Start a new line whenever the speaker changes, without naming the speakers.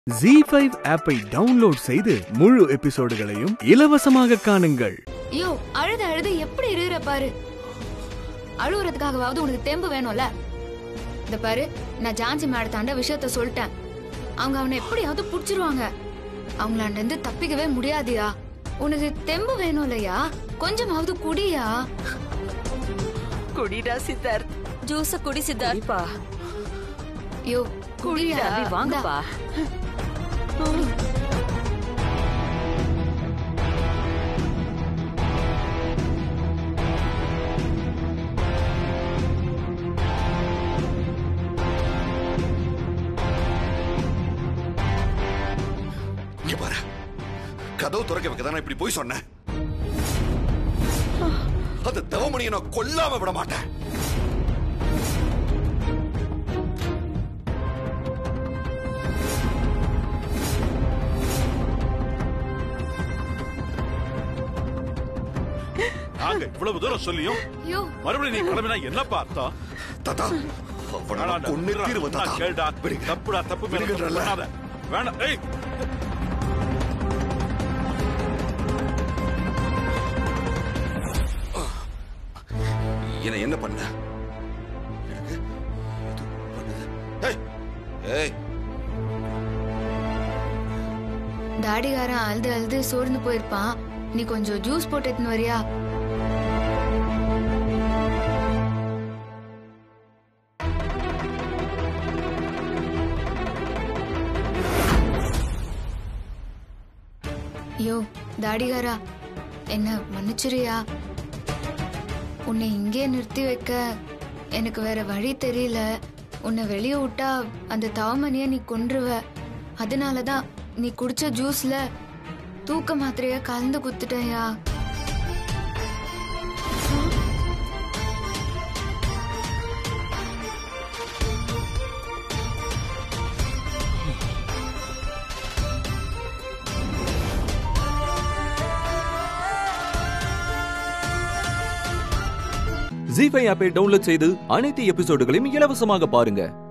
G five ஆப்பை download செய்து முழு எபிசோடுகளையும் இலவசமாக காணுங்கள்
ஐயோ அழுது அழுது எப்படி இருக்கிற பாரு அழுகுறதுக்காகவாவது உனக்கு தெம்பு வேணும்ல இந்த பாரு நான் ஜான்சி மேடத்தாண்ட விஷயத்த சொல்லிட்டேன் அவங்க அவனை எப்படியாவது புடிச்சிருவாங்க அவங்களாண்ட இருந்து தப்பிக்கவே முடியாதியா உனக்கு தெம்பு வேணும் இல்லையா கொஞ்சமாவது குடியா
குடிடா சித்தார்த்
ஜூஸ குடி சித்தார்த்
குடிப்பா
ஐயோ
குடிடா
குடியா
அப்படி வாங்கப்பா
இங்க பாரு கதவு திறக்க வைக்க தானே இப்படி போய் சொன்னேன் அந்த தவமணியை நான் கொல்லாம விட மாட்டேன்
நாங்க இவ்வளவு தூரம் சொல்லியும்
ஐயோ
மறுபடியும் நீ கிளம்பினா என்னப்பா அர்த்தம்
தாத்தா அவனை நான் கொன்னு தீருவேன்
நான்
தாத்தா
கேளுடா
விடுங்க.
தப்புடா தப்பு மேல தப்பு
விடுங்கன்றல.
பண்ணாத. வேண்டாம் ஏய்
என்ன என்ன பண்ண எனக்கு இது பண்ணுது ஏய் ஏய்
டாடிகாரன் அழுது அழுது சோர்ந்து போயிருப்பான் நீ கொஞ்சம் ஜூஸ் போட்டு எடுத்துன்னு வரியா ஐயோ தாடிகாரா என்ன மன்னிச்சிரியா உன்னை இங்கே நிறுத்தி வைக்க எனக்கு வேற வழி தெரியல உன்னை வெளியே விட்டா அந்த தவமணிய நீ கொன்றுவ அதனால தான் நீ குடிச்ச ஜூஸ்ல தூக்க மாத்திரைய கலந்து குத்துட்டயா
ஜி ஃபைவ் ஆப்பை டவுன்லோட் செய்து அனைத்து எபிசோடுகளையும் இலவசமாக பாருங்க